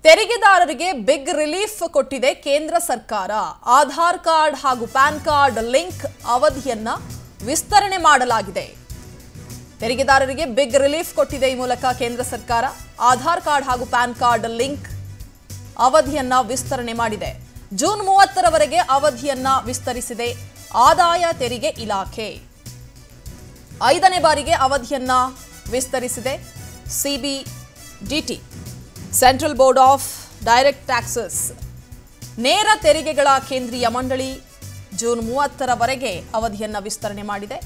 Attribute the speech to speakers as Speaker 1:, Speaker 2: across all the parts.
Speaker 1: ತೆರಿಗೆದಾರರಿಗೆ big relief ಕೊಟ್ಟಿದೆ ಕೇಂದ್ರ ಸರ್ಕಾರ ಆಧಾರ್ ಕಾರ್ಡ್ ಹಾಗೂ ಪ್ಯಾನ್ ಕಾರ್ಡ್ ಲಿಂಕ್ ಅವಧಿಯನ್ನ ವಿಸ್ತರಣೆ ಮಾಡಲಾಗಿದೆ ತೆರಿಗೆದಾರರಿಗೆ ಬಿಗ್ ರಿಲೀಫ್ ಕೊಟ್ಟಿದೆ ಈ ಮೂಲಕ ಕೇಂದ್ರ ಸರ್ಕಾರ ಆಧಾರ್ ಕಾರ್ಡ್ ಹಾಗೂ ಪ್ಯಾನ್ ಕಾರ್ಡ್ ಲಿಂಕ್ ಅವಧಿಯನ್ನ ವಿಸ್ತರಣೆ ಮಾಡಿದೆ ಜೂನ್ ಮೂವತ್ತರವರೆಗೆ ಅವಧಿಯನ್ನ ವಿಸ್ತರಿಸಿದೆ ಆದಾಯ ತೆರಿಗೆ ಇಲಾಖೆ ಐದನೇ ಬಾರಿಗೆ ಅವಧಿಯನ್ನ ವಿಸ್ತರಿಸಿದೆ CBDT central board of direct taxes ನೇರ ತೆರಿಗೆಗಳ ಕೇಂದ್ರೀಯ ಮಂಡಳಿ ಜೂನ್ ಮೂವತ್ತರವರೆಗೆ ಅವಧಿಯನ್ನ ವಿಸ್ತರಣೆ ಮಾಡಿದೆ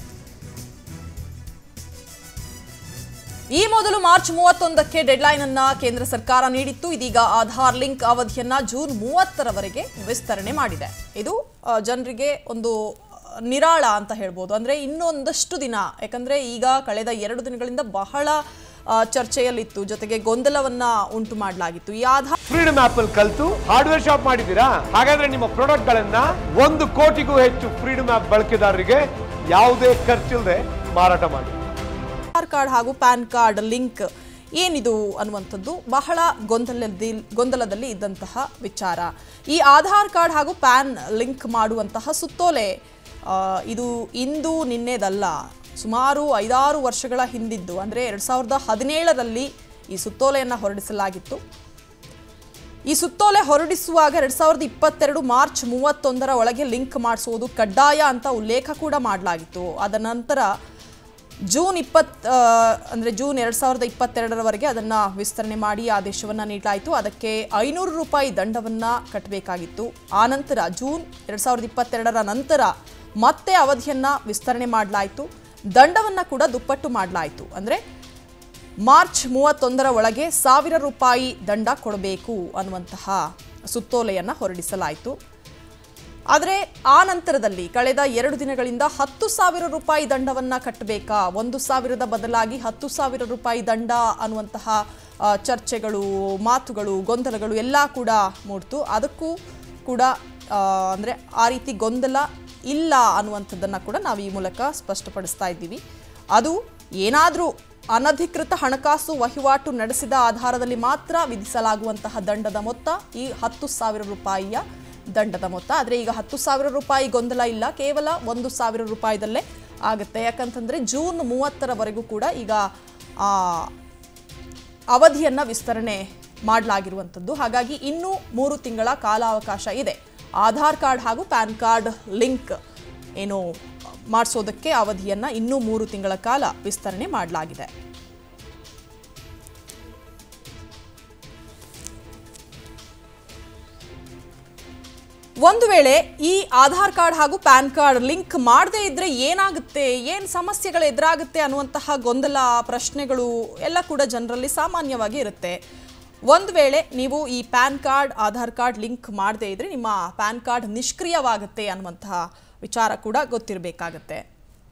Speaker 1: ಈ ಮೊದಲು ಮಾರ್ಚ್ ಮೂವತ್ತೊಂದಕ್ಕೆ ಡೆಡ್ಲೈನ್ ಅನ್ನ ಕೇಂದ್ರ ಸರ್ಕಾರ ನೀಡಿತ್ತು ಇದೀಗ ಆಧಾರ್ ಲಿಂಕ್ ಅವಧಿಯನ್ನ ಜೂನ್ ಮೂವತ್ತರವರೆಗೆ ವಿಸ್ತರಣೆ ಮಾಡಿದೆ ಇದು ಆ, ಜನರಿಗೆ ಒಂದು ಆ, ನಿರಾಳ ಅಂತ ಹೇಳ್ಬೋದು ಅಂದ್ರೆ ಇನ್ನೊಂದಷ್ಟು ದಿನ ಯಾಕಂದ್ರೆ ಈಗ ಕಳೆದ ಎರಡು ದಿನಗಳಿಂದ ಬಹಳ ಆ, ಚರ್ಚೆಯಲ್ಲಿತ್ತು ಜೊತೆಗೆ ಗೊಂದಲವನ್ನ ಉಂಟು ಮಾಡಲಾಗಿತ್ತು ಈ ಆಧಾರ್
Speaker 2: ಫ್ರೀಡಮ್ ಆಪ್ ಅಲ್ಲಿ ಕಲ್ತು ಹಾರ್ಡ್ವೇರ್ ಶಾಪ್ ಮಾಡಿದ್ದೀರಾ ಹಾಗಾದ್ರೆ ನಿಮ್ಮ ಪ್ರಾಡಕ್ಟ್ ಗಳನ್ನ ಒಂದು ಕೋಟಿಗೂ ಹೆಚ್ಚು ಫ್ರೀಡಮ್ ಆಪ್ ಬಳಕೆದಾರರಿಗೆ ಯಾವುದೇ ಖರ್ಚಿಲ್ಲದೆ ಮಾರಾಟ ಮಾಡಿ
Speaker 1: ಆಧಾರ್ ಕಾರ್ಡ್ ಹಾಗೂ ಪ್ಯಾನ್ ಕಾರ್ಡ್ ಲಿಂಕ್ ಏನಿದು ಅನ್ನುವಂಥದ್ದು ಬಹಳ ಗೊಂದಲದಲ್ಲಿ ಗೊಂದಲದಲ್ಲಿ ಇದ್ದಂತಹ ವಿಚಾರ ಈ ಆಧಾರ್ ಕಾರ್ಡ್ ಹಾಗೂ ಪ್ಯಾನ್ ಲಿಂಕ್ ಮಾಡುವಂತಹ ಸುತ್ತೋಲೆ ಆ, ಇದು ಇಂದು ನಿನ್ನೆದಲ್ಲ ಸುಮಾರು ಐದಾರು ವರ್ಷಗಳ ಹಿಂದಿದ್ದು ಅಂದರೆ ಎರಡು ಸಾವಿರದ ಹದಿನೇಳರಲ್ಲಿ ಈ ಸುತ್ತೋಲೆಯನ್ನು ಹೊರಡಿಸಲಾಗಿತ್ತು ಈ ಸುತ್ತೋಲೆ ಹೊರಡಿಸುವಾಗ ಎರಡ್ ಸಾವಿರದ ಇಪ್ಪತ್ತೆರಡು ಮಾರ್ಚ್ ಮೂವತ್ತೊಂದರ ಒಳಗೆ ಲಿಂಕ್ ಮಾಡಿಸುವುದು ಕಡ್ಡಾಯ ಅಂತ ಉಲ್ಲೇಖ ಕೂಡ ಮಾಡಲಾಗಿತ್ತು ಅದ ನಂತರ ಜೂನ್ ಇಪ್ಪತ್ ಆ, ಅಂದ್ರೆ ಜೂನ್ ಎರಡ್ ಸಾವಿರದ ಇಪ್ಪತ್ತೆರಡರವರೆಗೆ ಅದನ್ನ ವಿಸ್ತರಣೆ ಮಾಡಿ ಆದೇಶವನ್ನ ನೀಡಲಾಯಿತು ಅದಕ್ಕೆ ಐನೂರು ರೂಪಾಯಿ ದಂಡವನ್ನ ಕಟ್ಟಬೇಕಾಗಿತ್ತು ಆ ನಂತರ ಜೂನ್ ಎರಡ್ ಸಾವಿರದ ಇಪ್ಪತ್ತೆರಡರ ನಂತರ ಮತ್ತೆ ಅವಧಿಯನ್ನ ವಿಸ್ತರಣೆ ಮಾಡಲಾಯಿತು ದಂಡವನ್ನ ಕೂಡ ದುಪ್ಪಟ್ಟು ಮಾಡಲಾಯಿತು ಅಂದ್ರೆ ಮಾರ್ಚ್ ಮೂವತ್ತೊಂದರ ಒಳಗೆ ಸಾವಿರ ರೂಪಾಯಿ ದಂಡ ಕೊಡಬೇಕು ಅನ್ನುವಂತಹ ಸುತ್ತೋಲೆಯನ್ನು ಹೊರಡಿಸಲಾಯಿತು ಆದರೆ ಆ ನಂತರದಲ್ಲಿ ಕಳೆದ ಎರಡು ದಿನಗಳಿಂದ ಹತ್ತು ಸಾವಿರ ರೂಪಾಯಿ ದಂಡವನ್ನು ಕಟ್ಟಬೇಕಾ ಒಂದು ಸಾವಿರದ ಬದಲಾಗಿ ಹತ್ತು ಸಾವಿರ ರೂಪಾಯಿ ದಂಡ ಅನ್ನುವಂತಹ ಆ, ಚರ್ಚೆಗಳು ಮಾತುಗಳು ಗೊಂದಲಗಳು ಎಲ್ಲ ಕೂಡ ಮೂಡ್ತು ಅದಕ್ಕೂ ಕೂಡ ಅಂದರೆ ಆ ರೀತಿ ಗೊಂದಲ ಇಲ್ಲ ಅನ್ನುವಂಥದ್ದನ್ನು ಕೂಡ ನಾವು ಈ ಮೂಲಕ ಸ್ಪಷ್ಟಪಡಿಸ್ತಾ ಇದ್ದೀವಿ ಅದು ಏನಾದರೂ ಅನಧಿಕೃತ ಹಣಕಾಸು ವಹಿವಾಟು ನಡೆಸಿದ ಆಧಾರದಲ್ಲಿ ಮಾತ್ರ ವಿಧಿಸಲಾಗುವಂತಹ ದಂಡದ ಮೊತ್ತ ಈ ಹತ್ತು ಸಾವಿರ ರೂಪಾಯಿಯ ದಂಡದ ಮೊತ್ತ ಆದರೆ ಈಗ ಹತ್ತು ಸಾವಿರ ರೂಪಾಯಿ ಗೊಂದಲ ಇಲ್ಲ ಕೇವಲ ಒಂದು ಸಾವಿರ ರೂಪಾಯಿದಲ್ಲೇ ಆಗುತ್ತೆ ಯಾಕಂತಂದರೆ ಜೂನ್ ಮೂವತ್ತರವರೆಗೂ ಕೂಡ ಈಗ ಆ, ಅವಧಿಯನ್ನು ವಿಸ್ತರಣೆ ಮಾಡಲಾಗಿರುವಂಥದ್ದು ಹಾಗಾಗಿ ಇನ್ನೂ ಮೂರು ತಿಂಗಳ ಕಾಲಾವಕಾಶ ಇದೆ ಆಧಾರ್ ಕಾರ್ಡ್ ಹಾಗೂ ಪ್ಯಾನ್ ಕಾರ್ಡ್ ಲಿಂಕ್ ಏನು ಮಾಡಿಸೋದಕ್ಕೆ ಅವಧಿಯನ್ನು ಇನ್ನೂ ಮೂರು ತಿಂಗಳ ಕಾಲ ವಿಸ್ತರಣೆ ಮಾಡಲಾಗಿದೆ ಒಂದು ವೇಳೆ ಈ ಆಧಾರ್ ಕಾರ್ಡ್ ಹಾಗೂ ಪ್ಯಾನ್ ಕಾರ್ಡ್ ಲಿಂಕ್ ಮಾಡದೇ ಇದ್ರೆ ಏನಾಗುತ್ತೆ ಏನು ಸಮಸ್ಯೆಗಳು ಎದುರಾಗುತ್ತೆ ಅನ್ನುವಂತಹ ಗೊಂದಲ ಪ್ರಶ್ನೆಗಳು ಎಲ್ಲ ಕೂಡ ಜನರಲ್ಲಿ ಸಾಮಾನ್ಯವಾಗಿ ಇರುತ್ತೆ ಒಂದು ವೇಳೆ ನೀವು ಈ PAN card Aadhaar card link ಮಾಡದೇ ಇದ್ರೆ ನಿಮ್ಮ ಪ್ಯಾನ್ ಕಾರ್ಡ್ ನಿಷ್ಕ್ರಿಯವಾಗುತ್ತೆ ಅನ್ನುವಂತಹ ವಿಚಾರ ಕೂಡ ಗೊತ್ತಿರಬೇಕಾಗತ್ತೆ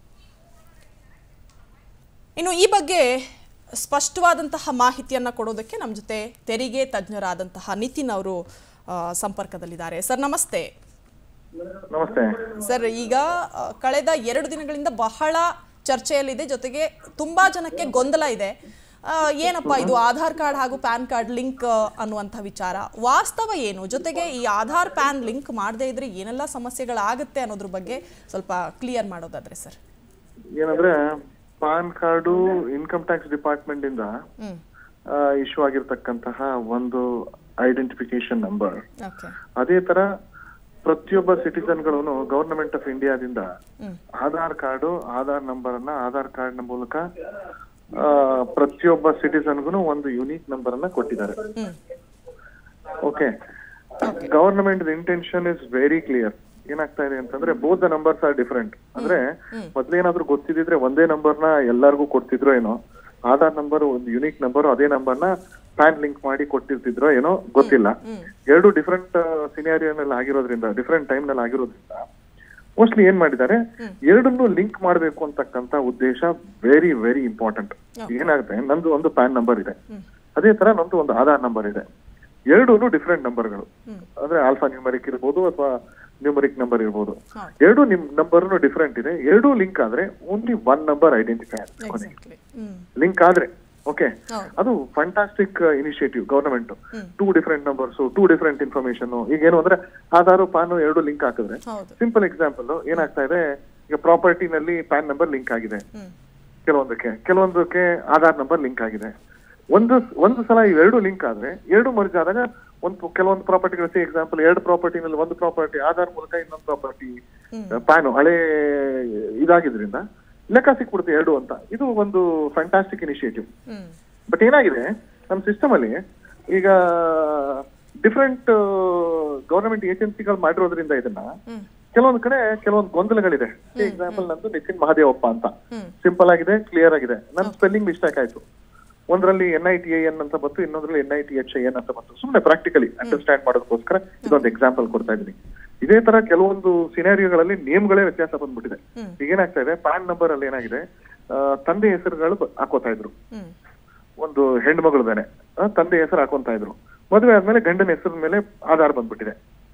Speaker 1: ಇನ್ನು ಈ ಬಗ್ಗೆ ಸ್ಪಷ್ಟವಾದಂತಹ ಮಾಹಿತಿಯನ್ನು ಕೊಡೋದಕ್ಕೆ ನಮ್ಮ ಜೊತೆ ತೆರಿಗೆ ತಜ್ಞರಾದಂತಹ ನಿತಿನ್ ಅವರು ಆ, ಸಂಪರ್ಕದಲ್ಲಿದ್ದಾರೆ ಸರ್ ನಮಸ್ತೆ
Speaker 3: ನಮಸ್ತೆ
Speaker 1: ಸರ್ ಈಗ ಆ, ಕಳೆದ ಎರಡು ದಿನಗಳಿಂದ ಬಹಳ ಚರ್ಚೆಯಲ್ಲಿದೆ ಜೊತೆಗೆ ತುಂಬಾ ಜನಕ್ಕೆ ಗೊಂದಲ ಇದೆ ಆ, ಏನಪ್ಪ ಇದು ಆಧಾರ್ ಕಾರ್ಡ್ ಹಾಗೂ ಪ್ಯಾನ್ ಕಾರ್ಡ್ ಲಿಂಕ್ ಅನ್ನುವಂಥ ವಿಚಾರ ವಾಸ್ತವ ಏನು ಜೊತೆಗೆ ಈ ಆಧಾರ್ ಪ್ಯಾನ್ ಲಿಂಕ್ ಮಾಡದೇ ಇದ್ರೆ ಏನೆಲ್ಲ ಸಮಸ್ಯೆಗಳಾಗುತ್ತೆ ಅನ್ನೋದ್ರ ಬಗ್ಗೆ ಸ್ವಲ್ಪ ಕ್ಲಿಯರ್ ಮಾಡೋದಾದ್ರೆ ಸರ್
Speaker 3: ಏನಂದ್ರೆ PAN card income tax department ಇಂದ
Speaker 1: ಹ್ಮ್
Speaker 3: ಇಶ್ಯೂ ಆಗಿರ್ತಕ್ಕಂತಹ ಒಂದು ಐಡೆಂಟಿಫಿಕೇಶನ್ ನಂಬರ್
Speaker 1: ಓಕೆ
Speaker 3: ಅದೇ ತರ ಪ್ರತಿಯೊಬ್ಬ ಸಿಟಿಸನ್ಗಳು ಗವರ್ನಮೆಂಟ್ ಆಫ್ ಇಂಡಿಯಾದಿಂದ
Speaker 1: hmm
Speaker 3: Aadhaar card Aadhaar number ಅನ್ನ ಆಧಾರ್ ಕಾರ್ಡ್ ನ ಮೂಲಕ ಆ, ಪ್ರತಿಯೊಬ್ಬ ಸಿಟಿಸನ್ಗೂ ಒಂದು ಯುನೀಕ್ ನಂಬರ್ ಅನ್ನ ಕೊಟ್ಟಿದ್ದಾರೆ
Speaker 1: hmm
Speaker 3: okay government intention is very clear ಏನಾಗ್ತಾ ಇದೆ ಅಂತಂದ್ರೆ both the numbers are different ಅಂದ್ರೆ ಮೊದ್ಲೇನಾದ್ರೂ ಗೊತ್ತಿದ್ರೆ ಒಂದೇ ನಂಬರ್ ನ ಎಲ್ಲರಿಗೂ ಕೊಡ್ತಿದ್ರೋ ಏನೋ ಆಧಾರ್ ನಂಬರ್ ಒಂದು ಯುನೀಕ್ ನಂಬರ್ ಅದೇ ನಂಬರ್ ನ ಪ್ಯಾನ್ ಲಿಂಕ್ ಮಾಡಿ ಕೊಟ್ಟಿರ್ತಿದ್ರೋ ಏನೋ ಗೊತ್ತಿಲ್ಲ ಎರಡು ಡಿಫರೆಂಟ್ ಸಿನಾರಿಯೋನಲ್ಲಿ ಆಗಿರೋದ್ರಿಂದ ಡಿಫರೆಂಟ್ ಟೈಮ್ ನಲ್ಲಿ ಆಗಿರೋದ್ರಿಂದ ಮೋಸ್ಟ್ಲಿ ಏನ್ ಮಾಡಿದ್ದಾರೆ ಎರಡನ್ನೂ ಲಿಂಕ್ ಮಾಡ್ಬೇಕು ಅಂತಕ್ಕಂತ ಉದ್ದೇಶ ವೆರಿ ವೆರಿ ಇಂಪಾರ್ಟೆಂಟ್ ಏನಾಗುತ್ತೆ ನಂದು ಒಂದು ಪ್ಯಾನ್ ನಂಬರ್ ಇದೆ ಅದೇ ತರ ನಂದು ಒಂದು ಆಧಾರ್ ನಂಬರ್ ಇದೆ ಎರಡೂ ಡಿಫರೆಂಟ್ ನಂಬರ್ಗಳು ಅಂದ್ರೆ ಆಲ್ಫಾ ನ್ಯೂಮರಿಕ್ ಇರ್ಬೋದು ಅಥವಾ ನ್ಯೂಮರಿಕ್ ನಂಬರ್ ಇರ್ಬೋದು
Speaker 1: ಹೌದು.
Speaker 3: ಎರಡು ನಿಮ್ ನಂಬರ್ನು ಡಿಫರೆಂಟ್ ಇದೆ ಎರಡೂ ಲಿಂಕ್ ಆದ್ರೆ only one number identify
Speaker 1: exactly hmm
Speaker 3: link ಆದ್ರೆ ಓಕೆ
Speaker 1: ಹೌದು.
Speaker 3: ಅದು fantastic initiative government two different numbers two different information ಈಗ ಏನು ಅಂದ್ರೆ ಆಧಾರ್ ಪಾನ್ ಎರಡು ಲಿಂಕ್ ಹಾಕಿದ್ರೆ
Speaker 1: ಹೌದು
Speaker 3: ಸಿಂಪಲ್ ಎಕ್ಸಾಂಪಲ್ ಏನಾಗ್ತಾ ಇದೆ ಈಗ ಪ್ರಾಪರ್ಟಿನಲ್ಲಿ ಪ್ಯಾನ್ ನಂಬರ್ ಲಿಂಕ್ ಆಗಿದೆ
Speaker 1: ಹ್ಮ್
Speaker 3: ಕೆಲವೊಂದಕ್ಕೆ ಕೆಲವೊಂದಕ್ಕೆ ಆಧಾರ್ ನಂಬರ್ ಲಿಂಕ್ ಆಗಿದೆ ಒಂದು ಒಂದು ಸಲ ಇವೆರಡು ಲಿಂಕ್ ಆದ್ರೆ ಎರಡು ಮರ್ಜ್ ಆದಾಗ ಒಂದು ಕೆಲವೊಂದು ಪ್ರಾಪರ್ಟಿಗಳು ಸಿ ಎಕ್ಸಾಂಪಲ್ ಎರಡು ಪ್ರಾಪರ್ಟಿನಲ್ಲಿ ಒಂದು ಪ್ರಾಪರ್ಟಿ ಆಧಾರ್ ಮೂಲಕ ಇನ್ನೊಂದು ಪ್ರಾಪರ್ಟಿ ಪ್ಯಾನು ಹಳೆ ಇದಾಗಿದ್ರಿಂದ ಲೆಕ್ಕ ಸಿಕ್ಬಿಡುತ್ತೆ ಎರಡು ಅಂತ ಇದು ಒಂದು ಫ್ಯಾಂಟಾಸ್ಟಿಕ್ ಇನಿಷಿಯೇಟಿವ್
Speaker 1: ಹ್ಮ್
Speaker 3: ಬಟ್ ಏನಾಗಿದೆ ನಮ್ಮ ಸಿಸ್ಟಮ್ ಅಲ್ಲಿ ಈಗ ಡಿಫ್ರೆಂಟ್ ಗವರ್ನಮೆಂಟ್ ಏಜೆನ್ಸಿಗಳು ಮಾಡಿರೋದ್ರಿಂದ ಇದನ್ನ
Speaker 1: ಹ್ಮ್
Speaker 3: ಕೆಲವೊಂದ್ ಕಡೆ ಕೆಲವೊಂದು ಗೊಂದಲಗಳಿದೆ ಎಕ್ಸಾಂಪಲ್ ನಂದು ನಿತಿನ್ ಮಹಾದೇವಪ್ಪ ಅಂತ
Speaker 1: ಹ್ಮ್.
Speaker 3: ಸಿಂಪಲ್ ಆಗಿದೆ ಕ್ಲಿಯರ್ ಆಗಿದೆ ನನ್ನ ಸ್ಪೆಲ್ಲಿಂಗ್ ಮಿಸ್ಟೇಕ್ ಆಯ್ತು ಒಂದ್ರಲ್ಲಿ ಎನ್ ಐ ಟಿ ಎನ್ ಅಂತ ಬಂತು ಇನ್ನೊಂದ್ರಲ್ಲಿ N I T H N ಅಂತ ಬಂತು ಸುಮ್ಮನೆ ಪ್ರಾಕ್ಟಿಕಲಿ ಅಂಡರ್ಸ್ಟ್ಯಾಂಡ್ ಮಾಡೋದಕ್ಕೋಸ್ಕರ ಇದೊಂದು ಎಕ್ಸಾಂಪಲ್ ಕೊಡ್ತಾ ಇದ್ದೀನಿ ಇದೇ ತರ ಕೆಲವೊಂದು ಸಿನಾರಿಯೋಗಳಲ್ಲಿ ನೇಮ್ಗಳೇ ವ್ಯತ್ಯಾಸ ಬಂದ್ಬಿಟ್ಟಿದೆ ಈಗ ಏನಾಗ್ತಾ ಇದೆ ಪ್ಯಾನ್ ನಂಬರ್ ಅಲ್ಲಿ ಏನಾಗಿದೆ ಆ, ತಂದೆ ಹೆಸರುಗಳು ಬ- ಹಾಕೋತಾ ಇದ್ರು
Speaker 1: ಹ್ಮ್
Speaker 3: ಒಂದು ಹೆಣ್ಮಗಳದೇನೆ ಆ, ತಂದೆ ಹೆಸರು ಹಾಕೊಂತ ಇದ್ರು ಮದುವೆ ಆದ್ಮೇಲೆ ಗಂಡನ ಹೆಸರು ಮೇಲೆ ಆಧಾರ್ ಬಂದ್ಬಿಟ್ಟಿದೆ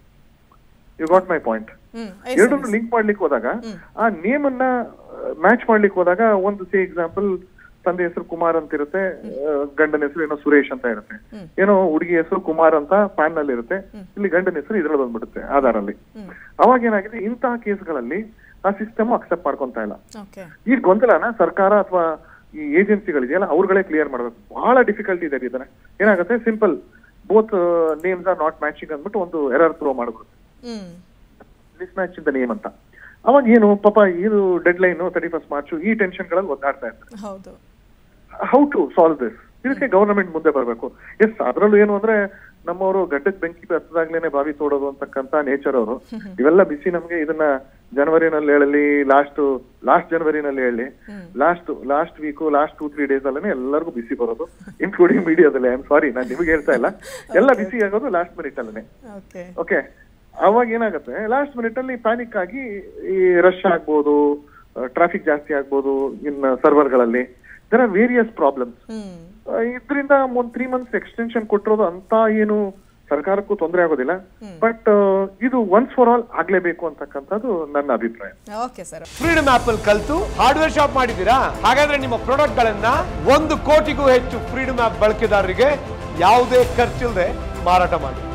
Speaker 3: you got my point
Speaker 1: hmm
Speaker 3: ಎರಡನ್ನು ಲಿಂಕ್ ಮಾಡ್ಲಿಕ್ಕೆ ಹೋದಾಗ ಆ ನೇಮ್ ಅನ್ನ ಮ್ಯಾಚ್ ಮಾಡ್ಲಿಕ್ಕೆ ಹೋದಾಗ ಒಂದು ಸಿ ಎಕ್ಸಾಂಪಲ್ ತಂದೆ ಹೆಸರು ಕುಮಾರ್ ಅಂತ ಇರುತ್ತೆ ಆ, ಗಂಡನ ಹೆಸರು ಏನೋ ಸುರೇಶ್ ಅಂತ ಇರುತ್ತೆ ಏನೋ ಹುಡುಗಿ ಹೆಸರು ಕುಮಾರ್ ಅಂತ ಪ್ಯಾನ್ ನಲ್ಲಿ ಇರುತ್ತೆ ಇಲ್ಲಿ ಗಂಡನ ಹೆಸರು ಇದ್ರಲ್ಲಿ ಬಂದ್ಬಿಡುತ್ತೆ ಆಧಾರ್ ಅಲ್ಲಿ ಅವಾಗ ಏನಾಗಿದೆ ಇಂತಹ ಕೇಸ್ಗಳಲ್ಲಿ ಆ ಸಿಸ್ಟಮ್ ಅಕ್ಸೆಪ್ಟ್ ಮಾಡ್ಕೊಂತ ಇಲ್ಲ
Speaker 1: ಓಕೆ
Speaker 3: ಈ ಗೊಂದಲನ ಸರ್ಕಾರ ಅಥವಾ ಈ ಏಜೆನ್ಸಿಗಳಿದೆಯಲ್ಲ ಅವ್ರುಗಳೇ ಕ್ಲಿಯರ್ ಮಾಡ್ಬೇಕು ಬಹಳ ಡಿಫಿಕಲ್ಟಿ ಇದೆ ಇದನ್ನ ಏನಾಗುತ್ತೆ simple both names are not matching ಅಂದ್ಬಿಟ್ಟು ಒಂದು ಎರರ್ ಥ್ರೋ ಮಾಡ್ಬಿಡುತ್ತೆ
Speaker 1: ಹ್ಮ್
Speaker 3: ಮಿಸ್ ಮ್ಯಾಚ್ ಇಂದ ನೇಮ್ ಅಂತ ಅವಾಗ ಏನು ಪಾಪ ಇದು deadline thirty first March ಈ ಟೆನ್ಷನ್ ಗಳಲ್ಲಿ ಒದ್ದಾಡ್ತಾ ಇರ್ತಾರೆ
Speaker 1: ಹೌದು
Speaker 3: ಹೌ ಟು ಸಾಲ್ವ್ ದಿಸ್ ಇದಕ್ಕೆ ಗವರ್ನಮೆಂಟ್ ಮುಂದೆ ಬರಬೇಕು ಎಸ್ ಅದ್ರಲ್ಲೂ ಏನು ಅಂದ್ರೆ ನಮ್ಮವರು ಗಡ್ಡಕ್ಕೆ ಬೆಂಕಿ ಹತ್ತದಾಗ್ಲೇನೆ ಬಾವಿ ತೋಡೋದು ಅಂತಕ್ಕಂತ ನೇಚರ್ ಅವರು ಇವೆಲ್ಲ ಬಿಸಿ ನಮ್ಗೆ ಇದನ್ನ ಜನವರಿನಲ್ಲಿ ಹೇಳಲಿ ಲಾಸ್ಟ್ ಲಾಸ್ಟ್ ಜನವರಿನಲ್ಲಿ ಹೇಳಿ last last week last two three days ಅಲ್ಲೇ ಎಲ್ಲರಿಗೂ ಬಿಸಿ ಬರೋದು ಇನ್ಕ್ಲೂಡಿಂಗ್ ಮೀಡಿಯಾದಲ್ಲಿ ಐ ಆಮ್ ಸಾರಿ ನಾನು ನಿಮಗೆ ಹೇಳ್ತಾ ಇಲ್ಲ ಎಲ್ಲ ಬಿಸಿ ಆಗೋದು ಲಾಸ್ಟ್ ಮಿನಿಟ್ ಅಲ್ಲೇ
Speaker 1: ಓಕೆ
Speaker 3: ಓಕೆ ಅವಾಗ ಏನಾಗುತ್ತೆ ಲಾಸ್ಟ್ ಮಿನಿಟ್ ಅಲ್ಲಿ ಪ್ಯಾನಿಕ್ ಆಗಿ ಈ ರಶ್ ಆಗ್ಬೋದು ಟ್ರಾಫಿಕ್ ಜಾಸ್ತಿ ಆಗ್ಬೋದು ಇನ್ ಸರ್ವರ್ಗಳಲ್ಲಿ there are various problems
Speaker 1: hmm
Speaker 3: ಇದರಿಂದ ಒಂದ್ ತ್ರೀ ಮಂತ್ಸ್ ಎಕ್ಸ್ಟೆನ್ಷನ್ ಕೊಟ್ಟಿರೋದು ಅಂತ ಏನು ಸರ್ಕಾರಕ್ಕೂ ತೊಂದರೆ ಆಗೋದಿಲ್ಲ ಬಟ್ ಇದು ಒನ್ಸ್ ಫಾರ್ ಆಲ್ ಆಗ್ಲೇಬೇಕು ಅಂತಕ್ಕಂಥದ್ದು ನನ್ನ ಅಭಿಪ್ರಾಯ
Speaker 1: ಓಕೆ ಸರ್
Speaker 2: ಫ್ರೀಡಮ್ ಆಪ್ ಅಲ್ಲಿ ಕಲ್ತು ಹಾರ್ಡ್ವೇರ್ ಶಾಪ್ ಮಾಡಿದ್ದೀರಾ ಹಾಗಾದ್ರೆ ನಿಮ್ಮ ಪ್ರಾಡಕ್ಟ್ ಗಳನ್ನ ಒಂದು ಕೋಟಿಗೂ ಹೆಚ್ಚು ಫ್ರೀಡಮ್ ಆಪ್ ಬಳಕೆದಾರರಿಗೆ ಯಾವುದೇ ಖರ್ಚಿಲ್ಲದೆ ಮಾರಾಟ ಮಾಡಿ